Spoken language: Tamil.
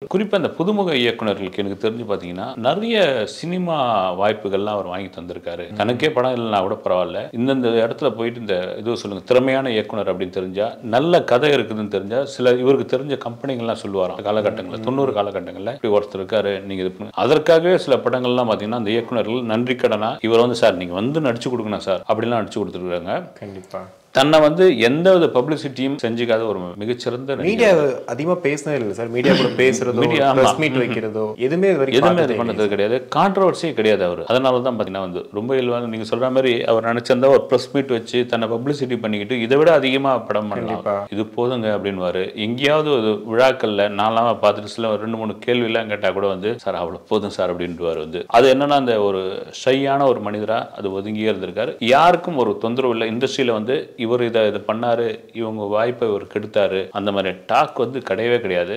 குறிப்பாக இந்த புதுமுக இயக்குனர்களுக்கு எனக்கு தெரிஞ்சு பார்த்தீங்கன்னா நிறைய சினிமா வாய்ப்புகள்லாம் அவர் வாங்கி தந்திருக்காரு தனக்கே படம் இல்லைனா கூட பரவாயில்ல இந்தந்த இடத்துல போயிட்டு இந்த இது சொல்லுங்க திறமையான இயக்குனர் அப்படின்னு தெரிஞ்சா நல்ல கதை இருக்குதுன்னு தெரிஞ்சா சில இவருக்கு தெரிஞ்ச கம்பெனிகள்லாம் சொல்லுவாராம் காலகட்டங்களில் தொண்ணூறு காலகட்டங்களில் இப்படி ஒருத்தர் இருக்காரு நீங்க இது பண்ணுங்க. அதற்காகவே சில படங்கள்லாம் பார்த்தீங்கன்னா அந்த இயக்குனர்கள் நன்றி கடனா இவர் வந்து சார் நீங்க வந்து நடிச்சு கொடுக்கணும் சார் அப்படிலாம் நடிச்சு கொடுத்துருக்காங்க கண்டிப்பா தன்னை வந்து எந்த வித பப்ளிசிட்டியும் செஞ்சுக்காத ஒரு மிகச்சிறந்த நடிகர். மீடியா அதிகமா பேசினது இல்லை சார் மீடியா கூட பேசுறதோ Media, ஆமா. பிரஸ் மீட் வைக்கிறதோ எதுவுமே இது வரைக்கும் எதுவுமே பார்த்ததே இது பண்ணது கிடையாது கான்ட்ரவர்சியே கிடையாது அவர் அதனால தான் பார்த்தீங்கன்னா வந்து ரொம்ப இயல்பாக நீங்கள் சொல்ற மாதிரி அவர் நினைச்சிருந்தா ஒரு ப்ரெஸ் மீட் வச்சு தன்னை பப்ளிசிட்டி பண்ணிக்கிட்டு இதை விட அதிகமாக படம் கண்டிப்பா. பண்ணலாம் இது போதுங்க அப்படின்வாரு எங்கேயாவது ஒரு விழாக்கள்ல நான்லாம் பார்த்துட்டு சில ஒரு ரெண்டு மூணு கேள்வியெல்லாம் கேட்டால் கூட வந்து சார் அவ்வளோ போதும் சார் அப்படின்ட்டுவார் வந்து அது என்னன்னா அந்த ஒரு ஷையான ஒரு மனிதரா அது ஒதுங்கியே இருந்திருக்காரு யாருக்கும் ஒரு தொந்தரவு இல்லை இண்டஸ்ட்ரியில வந்து இவர் இதை இதை பண்ணாரு இவங்க வாய்ப்பை இவர் கெடுத்தாரு அந்த மாதிரி டாக் வந்து கிடையவே கிடையாது